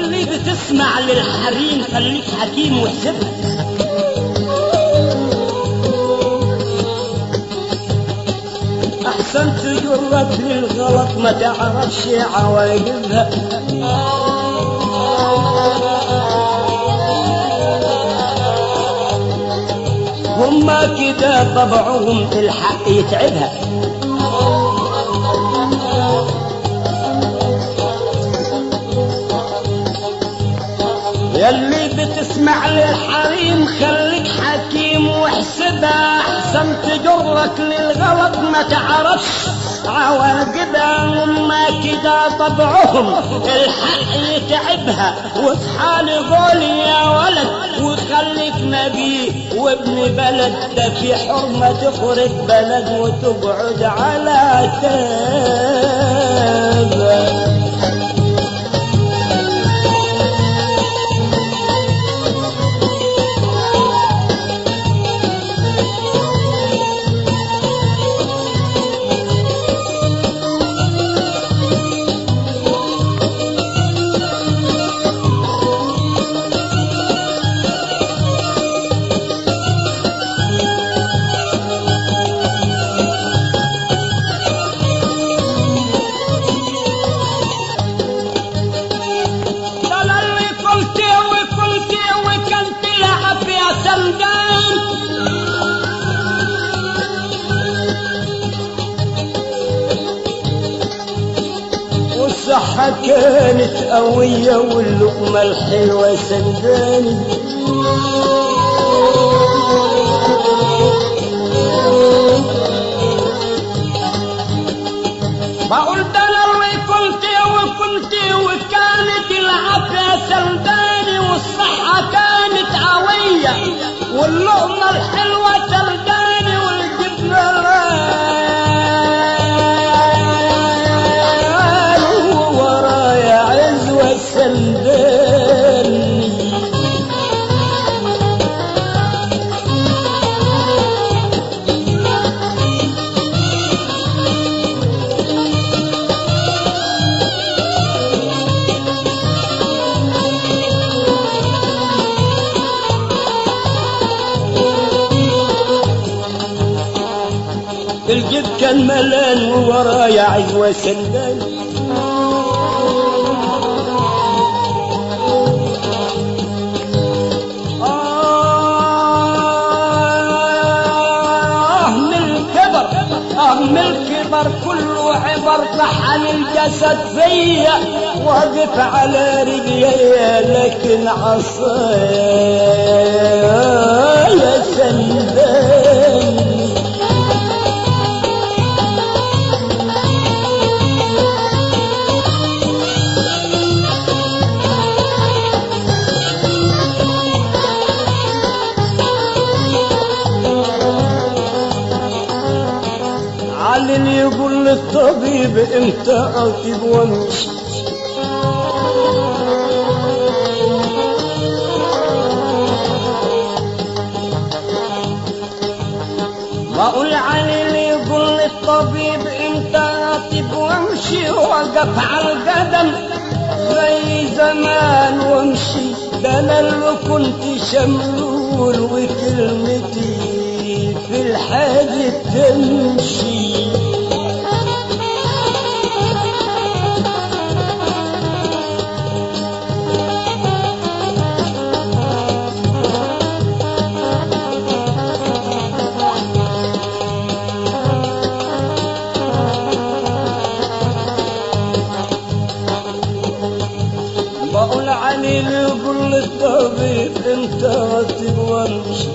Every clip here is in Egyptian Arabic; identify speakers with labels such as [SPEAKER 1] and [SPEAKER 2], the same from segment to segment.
[SPEAKER 1] يلي بتسمع للحريم خليك حكيم واحسبها احسن تجرك للغلط ما تعرفش عواقبها هما كده طبعهم الحق يتعبها يلي بتسمع للحريم خليك حكيم واحسبها احسن تجرك للغلط ما تعرفش عواقبها هما كده طبعهم الحق يتعبها واصحى قول يا ولد وخليك نبي وابن بلد ده في حرمة تخرج بلد وتقعد على تابك ده أنا اللي قلت وقلت وكنت لعب يا سندان والصحة كانت قوية واللقمة الحلوة سنداني بقول ده انا اللي كنت وكنت وكانت العافية سلداني والصحة كانت قوية واللقمة الحلوة سلداني والجبنة ران ورايا عزوة سلداني الجيب كان ملان وورايا عزوة سندان آه من الكبر آه من الكبر كله عبر طحن الجسد فيا واقف على رجلي لكن عصايا سندان علي يقول للطبيب انت اطيب وامشي بقول علي اللي يقول للطبيب انت اطيب وامشي وقف على القدم زي زمان وامشي ده انا اللي كنت شملول وكلمتي في الحاجة تمشي بقول علي اللي يقول للطبيب انت رتب وامشي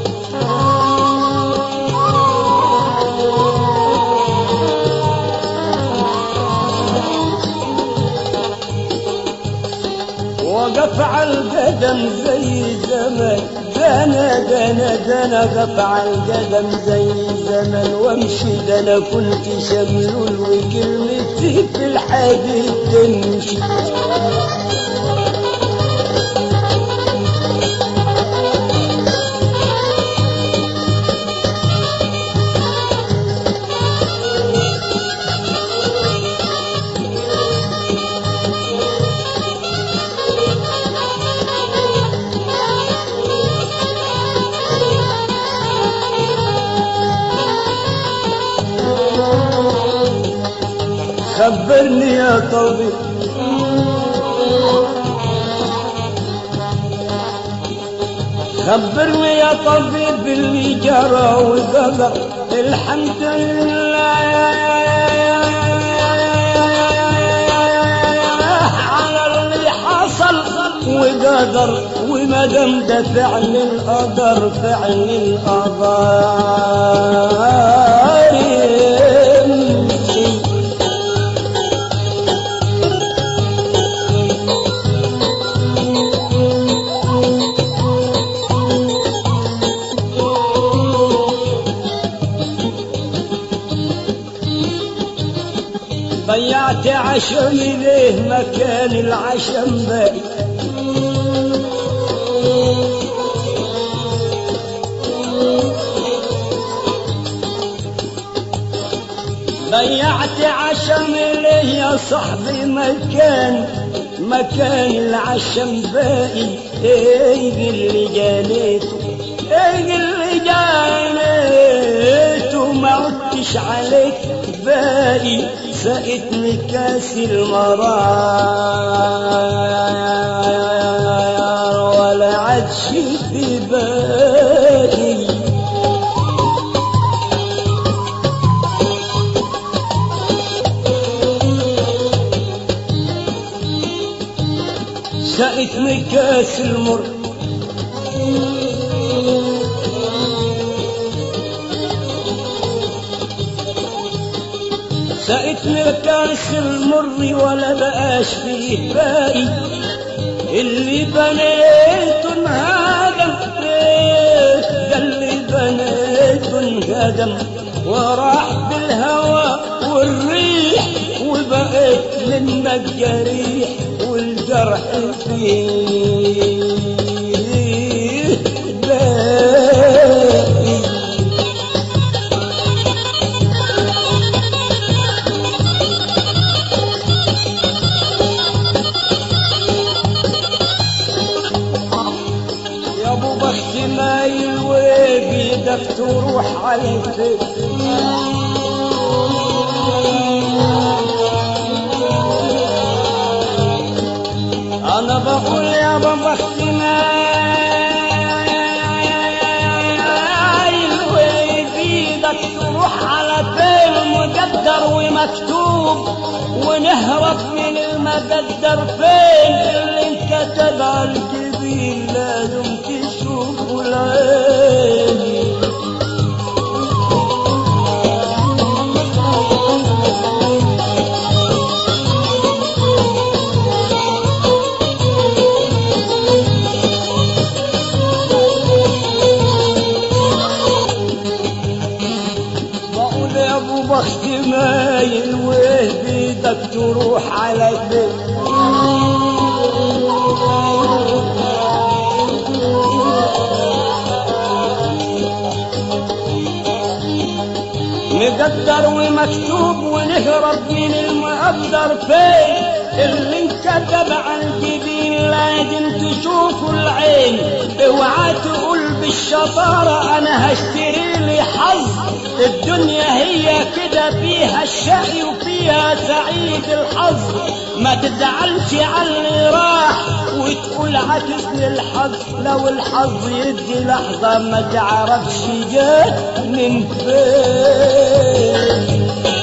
[SPEAKER 1] وقف على القدم زي زمان دنا دنا دنا قف على القدم زي زمان وامشي ده انا كنت شملول وكلمتي في الحديد تمشي خبرني يا طبيب خبرني يا طبيب اللي جرى وقدر الحمد لله على اللي حصل وقدر وما دام ده فعل القدر فعل القدر يمشي ضيعت عشمي ليه مكان العشم باقي ضيعت عشمي ليه يا صاحبي مكان مكان العشم باقي ايه اللي جانيته ايه اللي جانيته ما عدتش عليك باقي سقتني كاس المرار ولا عادش في بالي سقتني كاس المر سقتني كاس المر ولا بقاش فيه باقي اللي بنيته انهدم ده اللي بنيته انهدم وراح بالهوى والريح وبقيت منا الجريح والجرح فيه باقي يا ابو بخت مايل وبيدك تروح على الفيل انا بقول يا ابو بخت مايل وبيدك تروح على فين مقدر ومكتوب ونهرب من المقدر فين اللي انكتب على الجبين لازم تشوفه العين بقول يا ابو بخت مايل وبيدك تروح على البيت مقدر ومكتوب ونهرب من المقدر فين اللي انكتب على الجبين لازم تشوفه العين اوعى تقول بالشطارة انا هشتري لي حظ الدنيا هي كده فيها الشقي وفيها سعيد الحظ ما تزعلش على اللي راح وتقول عكسني الحظ لو الحظ يدي لحظة ما تعرفش جات من فين